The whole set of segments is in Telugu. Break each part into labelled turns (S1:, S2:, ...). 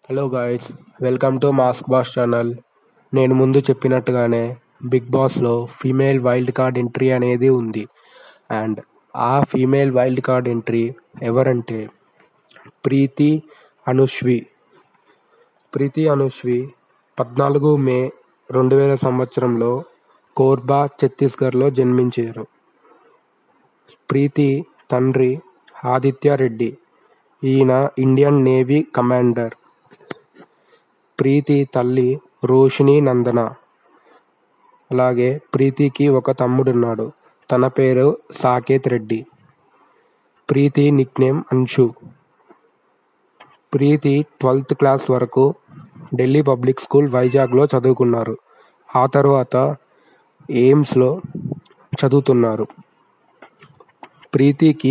S1: hello guys welcome to mask boss channel నేను ముందు చెప్పినట్టుగానే బిగ్ బాస్లో ఫీమేల్ వైల్డ్ కార్డ్ ఎంట్రీ అనేది ఉంది అండ్ ఆ ఫీమేల్ వైల్డ్ కార్డ్ ఎంట్రీ ఎవరంటే ప్రీతి అనుష్వి ప్రీతి అనుష్వి పద్నాలుగు మే రెండు వేల సంవత్సరంలో కోర్బా ఛత్తీస్గఢ్లో జన్మించారు ప్రీతి తండ్రి ఆదిత్య రెడ్డి ఈయన ఇండియన్ నేవీ కమాండర్ ప్రీతి తల్లి రోషిణి నందన అలాగే ప్రీతికి ఒక తమ్ముడున్నాడు తన పేరు Saketh Reddy Preethi nickname Anshu Preethi twelfth class వరకు ఢిల్లీ పబ్లిక్ స్కూల్ వైజాగ్లో చదువుకున్నారు ఆ తర్వాత ఎయిమ్స్లో చదువుతున్నారు ప్రీతికి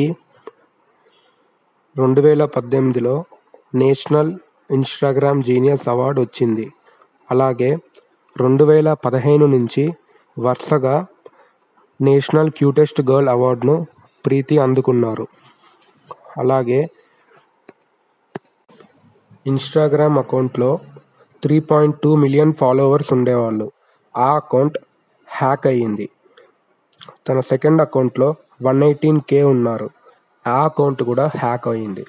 S1: రెండు వేల పద్దెనిమిదిలో నేషనల్ ఇన్స్టాగ్రామ్ జీనియస్ అవార్డు వచ్చింది అలాగే రెండు వేల పదిహేను నుంచి వరుసగా నేషనల్ క్యూటెస్ట్ గర్ల్ అవార్డును ప్రీతి అందుకున్నారు అలాగే ఇన్స్టాగ్రామ్ అకౌంట్లో three point two million followers ఉండేవాళ్ళు ఆ అకౌంట్ హ్యాక్ అయ్యింది తన సెకండ్ అకౌంట్లో వన్ ఎయిటీన్ కే ఉన్నారు ఆ అకౌంట్ కూడా హ్యాక్ అయ్యింది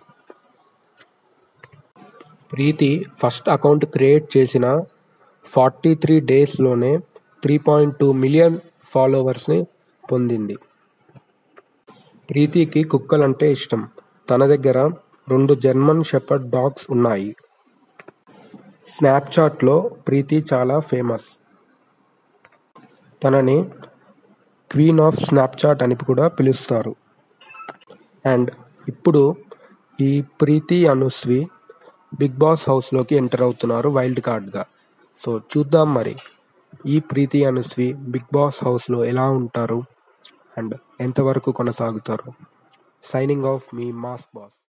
S1: ప్రీతి ఫస్ట్ అకౌంట్ క్రియేట్ చేసిన ఫార్టీ త్రీ డేస్లోనే త్రీ పాయింట్ టూ మిలియన్ ఫాలోవర్స్ని పొందింది ప్రీతికి కుక్కలంటే ఇష్టం తన దగ్గర రెండు జర్మన్ షెపర్డ్ డాగ్స్ ఉన్నాయి స్నాప్చాట్లో ప్రీతి చాలా ఫేమస్ తనని క్వీన్ ఆఫ్ స్నాప్చాట్ అని కూడా పిలుస్తారు అండ్ ఇప్పుడు ఈ ప్రీతి అనుశ్వి బిగ్ బాస్ హౌస్లోకి ఎంటర్ అవుతున్నారు వైల్డ్ కార్డ్గా సో చూద్దాం మరి ఈ ప్రీతి అనుశ్వి బిగ్ బాస్ హౌస్లో ఎలా ఉంటారు అండ్ ఎంతవరకు కొనసాగుతారు సైనింగ్ ఆఫ్ మీ మాస్ బాస్